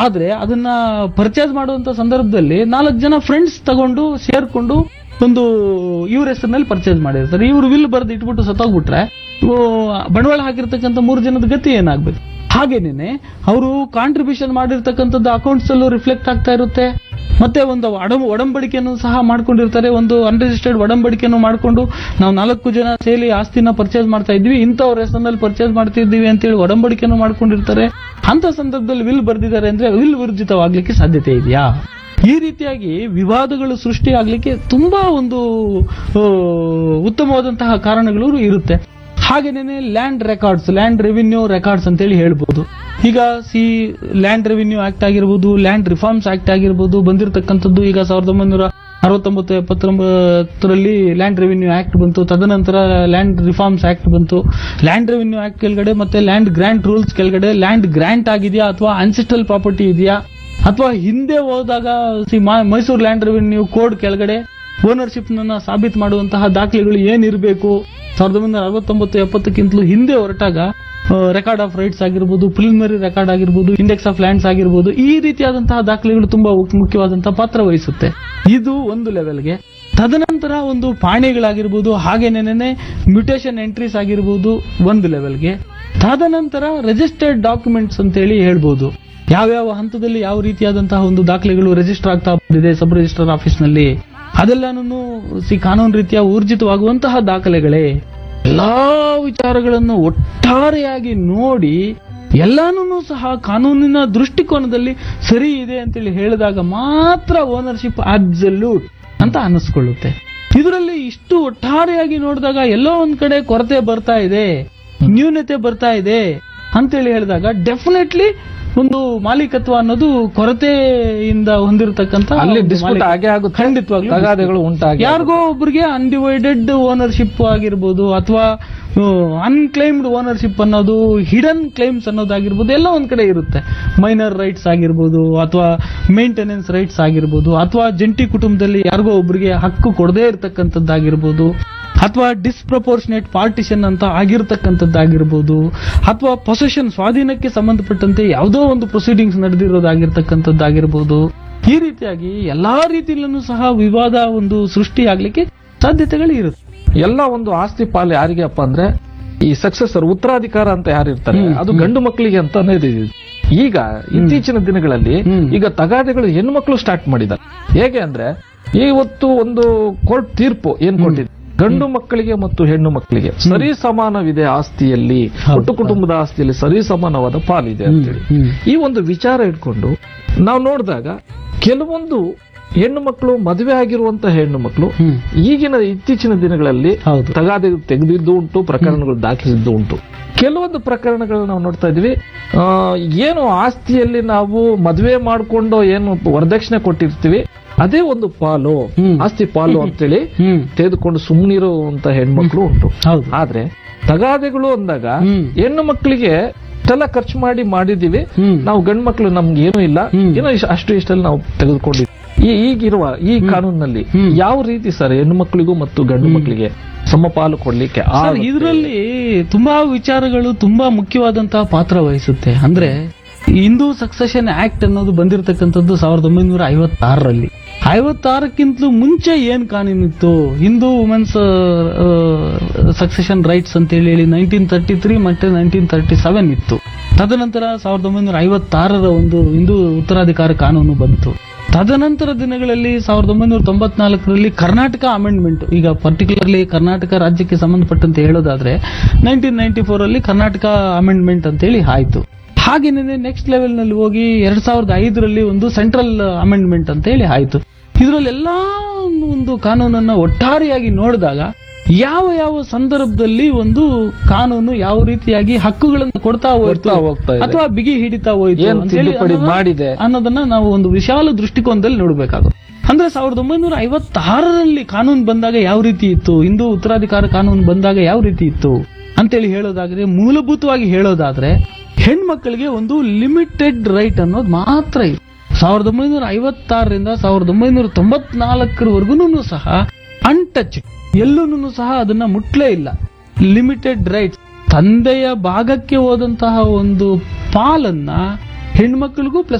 ಆದ್ರೆ ಅದನ್ನ ಪರ್ಚೇಸ್ ಮಾಡುವಂತ ಸಂದರ್ಭದಲ್ಲಿ ನಾಲ್ಕು ಜನ ಫ್ರೆಂಡ್ಸ್ ತಗೊಂಡು ಸೇರ್ಕೊಂಡು ಒಂದು ಇವ್ರ ಹೆಸರಿನಲ್ಲಿ ಪರ್ಚೇಸ್ ಮಾಡಿರ್ತಾರೆ ಇವ್ರು ವಿಲ್ ಬರೆದು ಇಟ್ಬಿಟ್ಟು ಸತ್ತೋಗ್ಬಿಟ್ರೆ ಇವು ಬಂಡವಾಳ ಹಾಕಿರ್ತಕ್ಕಂಥ ಮೂರು ಜನದ ಗತಿ ಏನಾಗ್ಬೇಕು ಹಾಗೇನೇನೆ ಅವರು ಕಾಂಟ್ರಿಬ್ಯೂಷನ್ ಮಾಡಿರ್ತಕ್ಕಂಥದ್ದು ಅಕೌಂಟ್ಸ್ ಅಲ್ಲೂ ರಿಫ್ಲೆಕ್ಟ್ ಆಗ್ತಾ ಇರುತ್ತೆ ಮತ್ತೆ ಒಂದು ಒಡಂ ಒಡಂಬಡಿಕೆಯನ್ನು ಸಹ ಮಾಡ್ಕೊಂಡಿರ್ತಾರೆ ಒಂದು ಅನ್ರಿಜಿಸ್ಟರ್ಡ್ ಒಡಂಬಡಿಕೆಯನ್ನು ಮಾಡ್ಕೊಂಡು ನಾವು ನಾಲ್ಕು ಜನ ಸೇರಿ ಆಸ್ತಿನ ಪರ್ಚೇಸ್ ಮಾಡ್ತಾ ಇದ್ವಿ ಇಂಥವ್ರ ಹೆಸರಿನಲ್ಲಿ ಪರ್ಚೇಸ್ ಮಾಡ್ತಿದ್ದೀವಿ ಅಂತೇಳಿ ಒಡಂಬಡಿಕೆಯನ್ನು ಮಾಡ್ಕೊಂಡಿರ್ತಾರೆ ಅಂತ ಸಂದರ್ಭದಲ್ಲಿ ವಿಲ್ ಬರ್ದಿದ್ದಾರೆ ಅಂದ್ರೆ ವಿಲ್ ವಿರ್ಜಿತವಾಗ್ಲಿಕ್ಕೆ ಸಾಧ್ಯತೆ ಇದೆಯಾ ಈ ರೀತಿಯಾಗಿ ವಿವಾದಗಳು ಸೃಷ್ಟಿ ಆಗ್ಲಿಕ್ಕೆ ತುಂಬಾ ಒಂದು ಆ, ಉತ್ತಮವಾದಂತಹ ಕಾರಣಗಳು ಇರುತ್ತೆ ಹಾಗೇನೇನೆ land records land revenue records ಅಂತೇಳಿ ಹೇಳ್ಬೋದು ಈಗ ಸಿ ಲ್ಯಾಂಡ್ ರೆವಿನ್ಯೂ ಆಕ್ಟ್ ಆಗಿರ್ಬೋದು ಲ್ಯಾಂಡ್ ರಿಫಾರ್ಮ್ಸ್ ಆಕ್ಟ್ ಆಗಿರ್ಬೋದು ಬಂದಿರತಕ್ಕಂಥದ್ದು ಈಗ ಸಾವಿರದ ಒಂಬೈನೂರ ಅರವತ್ತೊಂಬತ್ತು ಎಪ್ಪತ್ತೊಂಬತ್ತರಲ್ಲಿ ಲ್ಯಾಂಡ್ ರೆವಿನ್ಯೂ ಆಕ್ಟ್ ಬಂತು ತದನಂತರ ಲ್ಯಾಂಡ್ ರಿಫಾರ್ಮ್ಸ್ ಆಕ್ಟ್ ಬಂತು ಲ್ಯಾಂಡ್ ರೆವಿನ್ಯೂ ಆಕ್ಟ್ ಕೆಳಗಡೆ ಮತ್ತೆ ಲ್ಯಾಂಡ್ ಗ್ರಾಂಟ್ ರೂಲ್ಸ್ ಕೆಳಗಡೆ ಲ್ಯಾಂಡ್ ಗ್ರಾಂಟ್ ಆಗಿದೆಯಾ ಅಥವಾ ಅನ್ಸಿಸ್ಟಲ್ ಪ್ರಾಪರ್ಟಿ ಇದೆಯಾ ಅಥವಾ ಹಿಂದೆ ಹೋದಾಗ ಸಿ ಮೈಸೂರು ಲ್ಯಾಂಡ್ ರೆವಿನ್ಯೂ ಕೋಡ್ ಕೆಳಗಡೆ ಓನರ್ಶಿಪ್ ನನ್ನ ಸಾಬೀತು ಮಾಡುವಂತಹ ದಾಖಲೆಗಳು ಏನಿರಬೇಕು ಸಾವಿರದ ಒಂಬೈನೂರ ಅರವತ್ತೊಂಬತ್ತು ಎಪ್ಪತ್ತಕ್ಕಿಂತಲೂ ಹಿಂದೆ ಹೊರಟಾಗ ರೆಕಾರ್ಡ್ ಆಫ್ ರೈಟ್ಸ್ ಆಗಿರ್ಬೋದು ಪ್ರಿಲಿಮಿನರಿ ರೆಕಾರ್ಡ್ ಆಗಿರ್ಬೋದು ಇಂಡೆಕ್ಸ್ ಆಫ್ ಲ್ಯಾಂಡ್ಸ್ ಆಗಿರ್ಬೋದು ಈ ರೀತಿಯಾದಂತಹ ದಾಖಲೆಗಳು ತುಂಬಾ ಮುಖ್ಯವಾದಂತಹ ಪಾತ್ರ ವಹಿಸುತ್ತೆ ಇದು ಒಂದು ಲೆವೆಲ್ಗೆ ತದನಂತರ ಒಂದು ಪಾಣಿಗಳಾಗಿರ್ಬೋದು ಹಾಗೇನೇನೆ ಮ್ಯೂಟೇಷನ್ ಎಂಟ್ರೀಸ್ ಆಗಿರ್ಬೋದು ಒಂದು ಲೆವೆಲ್ಗೆ ತದನಂತರ ರಿಜಿಸ್ಟರ್ಡ್ ಡಾಕ್ಯುಮೆಂಟ್ಸ್ ಅಂತೇಳಿ ಹೇಳ್ಬೋದು ಯಾವ್ಯಾವ ಹಂತದಲ್ಲಿ ಯಾವ ರೀತಿಯಾದಂತಹ ಒಂದು ದಾಖಲೆಗಳು ರಿಜಿಸ್ಟರ್ ಆಗ್ತಾ ಬಂದಿದೆ ಸಬ್ ರಿಜಿಸ್ಟರ್ ಆಫೀಸ್ನಲ್ಲಿ ಅದೆಲ್ಲಾನು ಸಿ ಕಾನೂನು ರೀತಿಯ ಊರ್ಜಿತವಾಗುವಂತಹ ದಾಖಲೆಗಳೇ ಎಲ್ಲಾ ವಿಚಾರಗಳನ್ನು ಒಟ್ಟಾರೆಯಾಗಿ ನೋಡಿ ಎಲ್ಲಾನು ಸಹ ಕಾನೂನಿನ ದೃಷ್ಟಿಕೋನದಲ್ಲಿ ಸರಿ ಇದೆ ಅಂತೇಳಿ ಹೇಳಿದಾಗ ಮಾತ್ರ ಓನರ್ಶಿಪ್ ಅಬ್ಸಲ್ಯೂಟ್ ಅಂತ ಅನ್ನಿಸ್ಕೊಳ್ಳುತ್ತೆ ಇದರಲ್ಲಿ ಇಷ್ಟು ಒಟ್ಟಾರೆಯಾಗಿ ನೋಡಿದಾಗ ಎಲ್ಲೋ ಒಂದ್ ಕಡೆ ಕೊರತೆ ಬರ್ತಾ ಇದೆ ನ್ಯೂನತೆ ಬರ್ತಾ ಇದೆ ಅಂತೇಳಿ ಹೇಳಿದಾಗ ಡೆಫಿನೆಟ್ಲಿ ಒಂದು ಮಾಲೀಕತ್ವ ಅನ್ನೋದು ಕೊರತೆಯಿಂದ ಹೊಂದಿರತಕ್ಕಂತ ಅಲ್ಲಿ ಒಂದು ಡಿಸ್ಪ್ಯೂಟ್ ಮಾಲೀಕ- ಆಗೇ ಆಗುತ್ತೆ ಖಂಡಿತವಾಗ್ಲೂ ತಗಾದೆಗಳು ಉಂಟಾಗಿ ಯಾರಿಗೋ ಒಬ್ಬರಿಗೆ ಅನ್ಡಿವೈಡೆಡ್ ಓನರ್ಶಿಪ್ ಆಗಿರ್ಬೋದು ಅಥವಾ ಅನ್ಕ್ಲೈಮ್ಡ್ ಓನರ್ಶಿಪ್ ಅನ್ನೋದು ಹಿಡನ್ ಕ್ಲೈಮ್ಸ್ ಅನ್ನೋದಾಗಿರ್ಬೋದು ಎಲ್ಲ ಒಂದ್ ಕಡೆ ಇರುತ್ತೆ ಮೈನರ್ ರೈಟ್ಸ್ ಆಗಿರ್ಬೋದು ಅಥವಾ ಮೇಂಟೆನೆನ್ಸ್ ರೈಟ್ಸ್ ಆಗಿರ್ಬೋದು ಅಥವಾ ಜಂಟಿ ಕುಟುಂಬದಲ್ಲಿ ಯಾರಿಗೋ ಒಬ್ಬರಿಗೆ ಹಕ್ಕು ಕೊಡದೇ ಇರತಕ್ಕಂಥದ್ದಾಗಿರ್ಬೋದು ಅಥವಾ ಡಿಸ್ಪ್ರಪೋರ್ಷನೇಟ್ ಪಾರ್ಟಿಷನ್ ಅಂತ ಆಗಿರ್ತಕ್ಕಂಥದ್ದಾಗಿರ್ಬೋದು ಅಥವಾ ಪೊಸೆಷನ್ ಸ್ವಾಧೀನಕ್ಕೆ ಸಂಬಂಧಪಟ್ಟಂತೆ ಯಾವುದೋ ಒಂದು ಪ್ರೊಸೀಡಿಂಗ್ಸ್ ನಡೆದಿರೋದಾಗಿರ್ತಕ್ಕಂಥದ್ದಾಗಿರ್ಬೋದು ಈ ರೀತಿಯಾಗಿ ಎಲ್ಲಾ ರೀತಿಯಲ್ಲೂ ಸಹ ವಿವಾದ ಒಂದು ಸೃಷ್ಟಿಯಾಗ್ಲಿಕ್ಕೆ ಸಾಧ್ಯತೆಗಳು ಇರುತ್ತೆ ಎಲ್ಲ ಒಂದು ಆಸ್ತಿ ಪಾಲು ಯಾರಿಗೆ ಅಪ್ಪ ಅಂದ್ರೆ ಈ ಸಕ್ಸೆಸರ್ ಉತ್ತರಾಧಿಕಾರ ಅಂತ ಯಾರಿರ್ತಾರೆ ಹ್ಮ್, ಅದು ಹ್ಮ್. ಗಂಡು ಮಕ್ಕಳಿಗೆ ಅಂತಾನೆ ಇದೆ ಇದು. ಈಗ ಇತ್ತೀಚಿನ ದಿನಗಳಲ್ಲಿ ಹ್ಮ್. ಈಗ ತಗಾದೆಗಳು ಹೆಣ್ಣು ಮಕ್ಕಳು ಸ್ಟಾರ್ಟ್ ಮಾಡಿದ್ದಾರೆ ಹೇಗೆ ಅಂದ್ರೆ ಇವತ್ತು ಒಂದು ಕೋರ್ಟ್ ತೀರ್ಪು ಏನ್ ಕೊಟ್ಟಿದೆ ಗಂಡು ಮಕ್ಕಳಿಗೆ ಮತ್ತು ಹೆಣ್ಣು ಮಕ್ಕಳಿಗೆ ಸರಿ ಸಮಾನವಿದೆ ಆಸ್ತಿಯಲ್ಲಿ ಹೌದು. ಒಟ್ಟು ಕುಟುಂಬದ ಆಸ್ತಿಯಲ್ಲಿ ಸರಿ ಸಮಾನವಾದ ಪಾಲಿದೆ ಅಂತೇಳಿ ಹ್ಮ್. ಈ ಒಂದು ವಿಚಾರ ಇಟ್ಕೊಂಡು ನಾವು ನೋಡಿದಾಗ ಕೆಲವೊಂದು ಹೆಣ್ಣು ಮಕ್ಕಳು ಮದುವೆ ಆಗಿರುವಂತ ಹೆಣ್ಣು ಮಕ್ಕಳು ಹ್ಮ್. ಈಗಿನ ಇತ್ತೀಚಿನ ದಿನಗಳಲ್ಲಿ ಹೌದು. ತಗಾದೆ ತೆಗೆದಿದ್ದು ಉಂಟು ಪ್ರಕರಣಗಳು ದಾಖಲಿಸಿದ್ದು ಉಂಟು ಕೆಲವೊಂದು ಪ್ರಕರಣಗಳು ನಾವು ನೋಡ್ತಾ ಇದೀವಿ ಆ, ಏನು ಆಸ್ತಿಯಲ್ಲಿ ನಾವು ಮದುವೆ ಮಾಡಿಕೊಂಡು ಏನು ವರದಕ್ಷಿಣೆ ಕೊಟ್ಟಿರ್ತೀವಿ ಅದೇ ಒಂದು ಪಾಲು ಹ್ಮ್. ಆಸ್ತಿ ಪಾಲು ಅಂತೇಳಿ ಹ್ಮ್ ತೆಗೆದುಕೊಂಡು ಸುಮ್ಮನಿರುವಂತ ಹೆಣ್ಮಕ್ಳು ಉಂಟು ಹೌದು ಆದ್ರೆ ತಗಾದೆಗಳು ಅಂದಾಗ ಹ್ಮ್. ಹೆಣ್ಣು ಮಕ್ಕಳಿಗೆ ಇಷ್ಟೆಲ್ಲ ಖರ್ಚು ಮಾಡಿ ಮಾಡಿದೀವಿ ಹ್ಮ್. ನಾವು ಗಂಡು ಮಕ್ಕಳು ನಮ್ಗೆ ಏನೂ ಇಲ್ಲ ಹ್ಮ್. ಏನೋ ಇಷ್ಟ- ಅಷ್ಟು ಇಷ್ಟಲ್ಲಿ ನಾವು ತೆಗೆದುಕೊಂಡಿದ್ವಿ ಈ ಈಗಿರುವ ಈ ಕಾನೂನಿನಲ್ಲಿ ಹ್ಮ್. ಯಾವ ರೀತಿ ಸರ್ ಹೆಣ್ಣು ಮಕ್ಕಳಿಗೂ ಮತ್ತು ಗಂಡು ಮಕ್ಕಳಿಗೆ ಸಮಪಾಲು ಕೊಡ್ಲಿಕ್ಕೆ ಸರ್ ಆಗುತ್ತೆ? ಇದರಲ್ಲಿ ತುಂಬಾ ವಿಚಾರಗಳು ತುಂಬಾ ಮುಖ್ಯವಾದಂತಹ ಪಾತ್ರ ವಹಿಸುತ್ತೆ ಅಂದ್ರೆ ಹಿಂದೂ ಸಕ್ಸೆಷನ್ ಆಕ್ಟ್ ಅನ್ನೋದು ಬಂದಿರತಕ್ಕಂಥದ್ದು ಸಾವಿರದ ಒಂಬೈನೂರ ಐವತ್ತಾರರಲ್ಲಿ ಐವತ್ತಾರಕ್ಕಿಂತಲೂ ಮುಂಚೆ ಏನ್ ಕಾನೂನಿತ್ತು ಹಿಂದೂ ವುಮೆನ್ಸ್ ಸಕ್ಸೆಷನ್ ರೈಟ್ಸ್ ಅಂತ ಹೇಳಿ ನೈನ್ಟೀನ್ ತರ್ಟಿ ತ್ರೀ ಮತ್ತೆ ನೈನ್ಟೀನ್ ತರ್ಟಿ ಸೆವೆನ್ ಇತ್ತು ತದನಂತರ ಸಾವಿರದ ಒಂಬೈನೂರ ಐವತ್ತಾರರ ಒಂದು ಹಿಂದೂ ಉತ್ತರಾಧಿಕಾರ ಕಾನೂನು ಬಂತು ತದನಂತರ ದಿನಗಳಲ್ಲಿ ಸಾವಿರದ ಒಂಬೈನೂರ ತೊಂಬತ್ನಾಲ್ಕರಲ್ಲಿ ಕರ್ನಾಟಕ ಅಮೆಂಡ್ಮೆಂಟ್ ಈಗ ಪರ್ಟಿಕ್ಯುಲರ್ಲಿ ಕರ್ನಾಟಕ ರಾಜ್ಯಕ್ಕೆ ಸಂಬಂಧಪಟ್ಟಂತೆ ಹೇಳೋದಾದ್ರೆ ನೈನ್ಟೀನ್ ನೈನ್ಟಿ ಫೋರ್ ಅಲ್ಲಿ ಕರ್ನಾಟಕ ಅಮೆಂಡ್ಮೆಂಟ್ ಅಂತೇಳಿ ಆಯ್ತು ಹಾಗೇನೆ ನೆಕ್ಸ್ಟ್ ಲೆವೆಲ್ ನಲ್ಲಿ ಹೋಗಿ ಎರಡ್ ಸಾವಿರದ ಐದರಲ್ಲಿ ಒಂದು ಸೆಂಟ್ರಲ್ ಅಮೆಂಡ್ಮೆಂಟ್ ಅಂತ ಹೇಳಿ ಆಯ್ತು ಇದರಲ್ಲೆಲ್ಲಾ ಒಂದು ಕಾನೂನನ್ನ ಒಟ್ಟಾರೆಯಾಗಿ ನೋಡಿದಾಗ ಯಾವ ಯಾವ ಸಂದರ್ಭದಲ್ಲಿ ಒಂದು ಕಾನೂನು ಯಾವ ರೀತಿಯಾಗಿ ಹಕ್ಕುಗಳನ್ನು ಕೊಡ್ತಾ ಹೋಯ್ತು ಕೊಡ್ತಾ ಹೋಗ್ತಾ ಇದೆ. ಅಥವಾ ಬಿಗಿ ಹಿಡಿತಾ ಹೋಯ್ತು ಏನ್ ಅಂತೇಳಿ ತಿದ್ದುಪಡಿ ಅನ್ನೋದನ್ನ- ಮಾಡಿದೆ? ಅನ್ನೋದನ್ನ ನಾವು ಒಂದು ವಿಶಾಲ ದೃಷ್ಟಿಕೋನದಲ್ಲಿ ನೋಡಬೇಕಾಗುತ್ತೆ ಅಂದ್ರೆ ಸಾವಿರದ ಒಂಬೈನೂರ ಐವತ್ತಾರರಲ್ಲಿ ಕಾನೂನು ಬಂದಾಗ ಯಾವ ರೀತಿ ಇತ್ತು ಹಿಂದೂ ಉತ್ತರಾಧಿಕಾರ ಕಾನೂನು ಬಂದಾಗ ಯಾವ ರೀತಿ ಇತ್ತು ಅಂತೇಳಿ ಹೇಳೋದಾದ್ರೆ ಮೂಲಭೂತವಾಗಿ ಹೇಳೋದಾದ್ರೆ ಹೆಣ್ಮಕ್ಳಿಗೆ ಒಂದು ಲಿಮಿಟೆಡ್ ರೈಟ್ ಅನ್ನೋದು ಮಾತ್ರ ಇತ್ತು ಸಾವಿರದ ಒಂಬೈನೂರ ಐವತ್ತಾರರಿಂದ ಸಾವಿರದ ಒಂಬೈನೂರ ತೊಂಬತ್ನಾಲ್ಕರವರೆಗೂ ಸಹ ಅನ್ಟಚ್ ಎಲ್ಲೂ ಸಹ ಅದನ್ನ ಮುಟ್ಲೇ ಇಲ್ಲ ಲಿಮಿಟೆಡ್ ರೈಟ್ಸ್ ತಂದೆಯ ಭಾಗಕ್ಕೆ ಹೋದಂತಹ ಒಂದು ಪಾಲನ್ನ ಹೆಣ್ಮಕ್ಳಿಗೂ ಪ್ಲಸ್